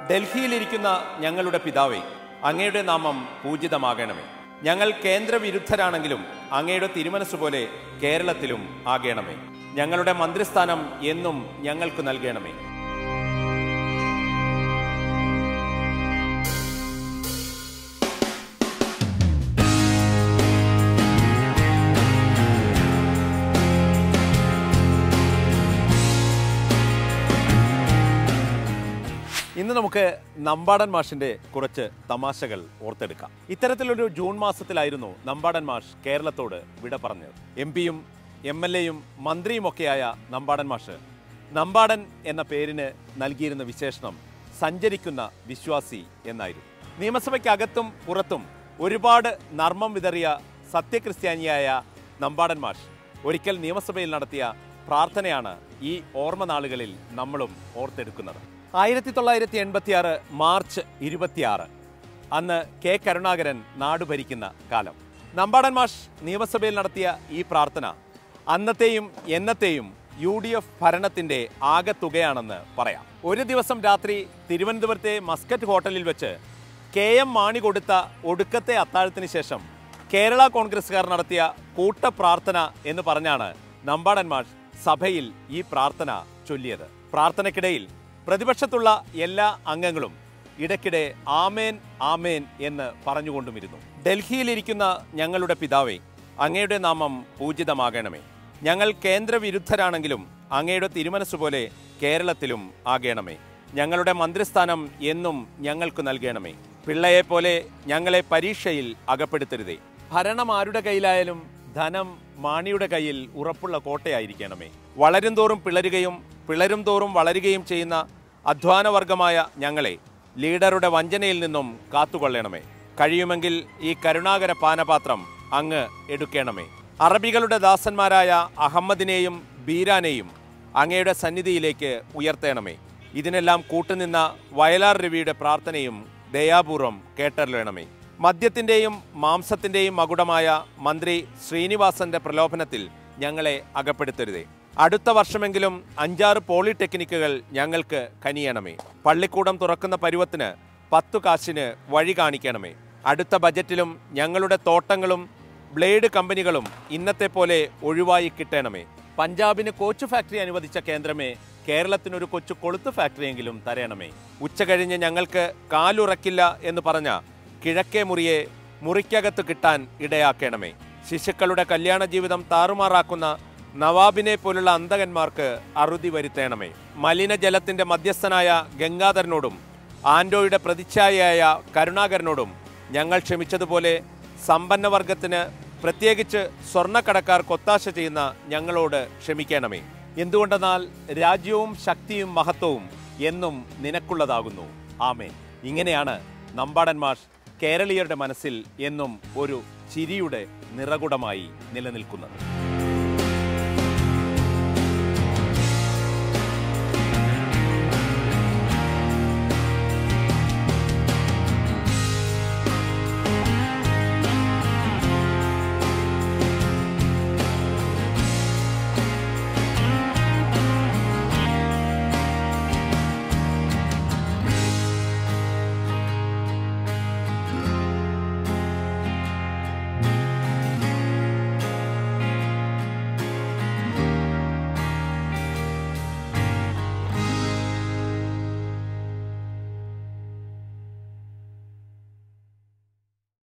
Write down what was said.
ഡൽഹിയിലിരിക്കുന്ന ഞങ്ങളുടെ പിതാവേ അങ്ങയുടെ നാമം പൂജിതമാകണമേ ഞങ്ങൾ കേന്ദ്രവിരുദ്ധരാണെങ്കിലും അങ്ങയുടെ തിരുമനസ് പോലെ കേരളത്തിലും ആകണമേ ഞങ്ങളുടെ മന്ത്രിസ്ഥാനം എന്നും ഞങ്ങൾക്ക് നൽകണമേ ഇന്ന് നമുക്ക് നമ്പാടൻ മാഷിന്റെ കുറച്ച് തമാശകൾ ഓർത്തെടുക്കാം ഇത്തരത്തിലൊരു ജൂൺ മാസത്തിലായിരുന്നു നമ്പാടൻ മാഷ് കേരളത്തോട് വിട പറഞ്ഞത് എം പിയും എം എൽ എയും മന്ത്രിയുമൊക്കെയായ നമ്പാടൻ മാഷ് നമ്പാടൻ എന്ന പേരിന് നൽകിയിരുന്ന വിശേഷണം സഞ്ചരിക്കുന്ന വിശ്വാസി എന്നായിരുന്നു നിയമസഭയ്ക്കകത്തും പുറത്തും ഒരുപാട് നർമ്മം വിതറിയ സത്യക്രിസ്ത്യാനിയായ നമ്പാടൻ മാഷ് ഒരിക്കൽ നിയമസഭയിൽ നടത്തിയ പ്രാർത്ഥനയാണ് ഈ ഓർമ്മ നാളുകളിൽ നമ്മളും ഓർത്തെടുക്കുന്നത് ആയിരത്തി തൊള്ളായിരത്തി എൺപത്തി ആറ് മാർച്ച് ഇരുപത്തിയാറ് അന്ന് കെ കരുണാകരൻ നാട് ഭരിക്കുന്ന കാലം നമ്പാടൻ മാഷ് നിയമസഭയിൽ നടത്തിയ ഈ പ്രാർത്ഥന അന്നത്തെയും എന്നത്തെയും യു ഡി എഫ് ഭരണത്തിന്റെ ആകെത്തുകയാണെന്ന് പറയാം ഒരു ദിവസം രാത്രി തിരുവനന്തപുരത്തെ മസ്കറ്റ് ഹോട്ടലിൽ വെച്ച് കെ എം മാണി കൊടുത്ത ഒടുക്കത്തെ അത്താഴത്തിന് ശേഷം കേരള കോൺഗ്രസ്സുകാർ നടത്തിയ കൂട്ടപ്രാർത്ഥന എന്ന് പറഞ്ഞാണ് നമ്പാടൻ മാഷ് സഭയിൽ ഈ പ്രാർത്ഥന ചൊല്ലിയത് പ്രാർത്ഥനയ്ക്കിടയിൽ പ്രതിപക്ഷത്തുള്ള എല്ലാ അംഗങ്ങളും ഇടയ്ക്കിടെ ആമേൻ ആമേൻ എന്ന് പറഞ്ഞുകൊണ്ടുമിരുന്നു ഡൽഹിയിലിരിക്കുന്ന ഞങ്ങളുടെ പിതാവേ അങ്ങയുടെ നാമം പൂജിതമാകണമേ ഞങ്ങൾ കേന്ദ്രവിരുദ്ധരാണെങ്കിലും അങ്ങയുടെ തിരുമനസ് പോലെ കേരളത്തിലും ആകണമേ ഞങ്ങളുടെ മന്ത്രിസ്ഥാനം എന്നും ഞങ്ങൾക്ക് നൽകണമേ പിള്ളയെപ്പോലെ ഞങ്ങളെ പരീക്ഷയിൽ അകപ്പെടുത്തരുതേ ഭരണം ആരുടെ കയ്യിലായാലും ധനം മാണിയുടെ കയ്യിൽ ഉറപ്പുള്ള കോട്ടയായിരിക്കണമേ വളരും തോറും പിളരുകയും പിളരും തോറും വളരുകയും ചെയ്യുന്ന അധ്വാനവർഗമായ ഞങ്ങളെ ലീഡറുടെ വഞ്ചനയിൽ നിന്നും കാത്തുകൊള്ളണമേ കഴിയുമെങ്കിൽ ഈ കരുണാകര പാനപാത്രം അങ്ങ് എടുക്കണമേ അറബികളുടെ ദാസന്മാരായ അഹമ്മദിനെയും ബീരാനെയും അങ്ങയുടെ സന്നിധിയിലേക്ക് ഉയർത്തണമേ ഇതിനെല്ലാം കൂട്ടുനിന്ന വയലാർ രവിയുടെ പ്രാർത്ഥനയും ദയാപൂർവം കേട്ടറിയണമേ മദ്യത്തിന്റെയും മാംസത്തിന്റെയും മകുടമായ മന്ത്രി ശ്രീനിവാസന്റെ പ്രലോഭനത്തിൽ ഞങ്ങളെ അകപ്പെടുത്തരുതേ അടുത്ത വർഷമെങ്കിലും അഞ്ചാറ് പോളിടെക്നിക്കുകൾ ഞങ്ങൾക്ക് കനിയണമേ പള്ളിക്കൂടം തുറക്കുന്ന പരുവത്തിന് പത്തു കാശിന് വഴി കാണിക്കണമേ അടുത്ത ബജറ്റിലും ഞങ്ങളുടെ തോട്ടങ്ങളും ബ്ലേഡ് കമ്പനികളും ഇന്നത്തെ പോലെ ഒഴിവായി കിട്ടണമേ പഞ്ചാബിന് കോച്ച് ഫാക്ടറി അനുവദിച്ച കേന്ദ്രമേ കേരളത്തിനൊരു കൊച്ചു കൊളുത്ത് ഫാക്ടറിയെങ്കിലും തരയണമേ ഉച്ച കഴിഞ്ഞ് ഞങ്ങൾക്ക് കാലുറക്കില്ല എന്ന് പറഞ്ഞ കിഴക്കേ മുറിയെ മുറിക്കകത്ത് കിട്ടാൻ ഇടയാക്കണമേ ശിശുക്കളുടെ കല്യാണ ജീവിതം താറുമാറാക്കുന്ന നവാബിനെ പോലുള്ള അന്തകന്മാർക്ക് അറുതി വരുത്തേണമേ മലിനജലത്തിന്റെ മധ്യസ്ഥനായ ഗംഗാധരനോടും ആൻഡോയുടെ പ്രതിച്ഛായയായ കരുണാകരനോടും ഞങ്ങൾ ക്ഷമിച്ചതുപോലെ സമ്പന്നവർഗത്തിന് പ്രത്യേകിച്ച് സ്വർണ്ണക്കടക്കാർക്ക് ഒത്താശ ചെയ്യുന്ന ഞങ്ങളോട് ക്ഷമിക്കണമേ എന്തുകൊണ്ടെന്നാൽ രാജ്യവും ശക്തിയും മഹത്വവും എന്നും നിനക്കുള്ളതാകുന്നു ആമേൻ ഇങ്ങനെയാണ് നമ്പാടൻ മാഷ് കേരളീയരുടെ മനസ്സിൽ എന്നും ഒരു ചിരിയുടെ നിറകുടമായി നിലനിൽക്കുന്നത്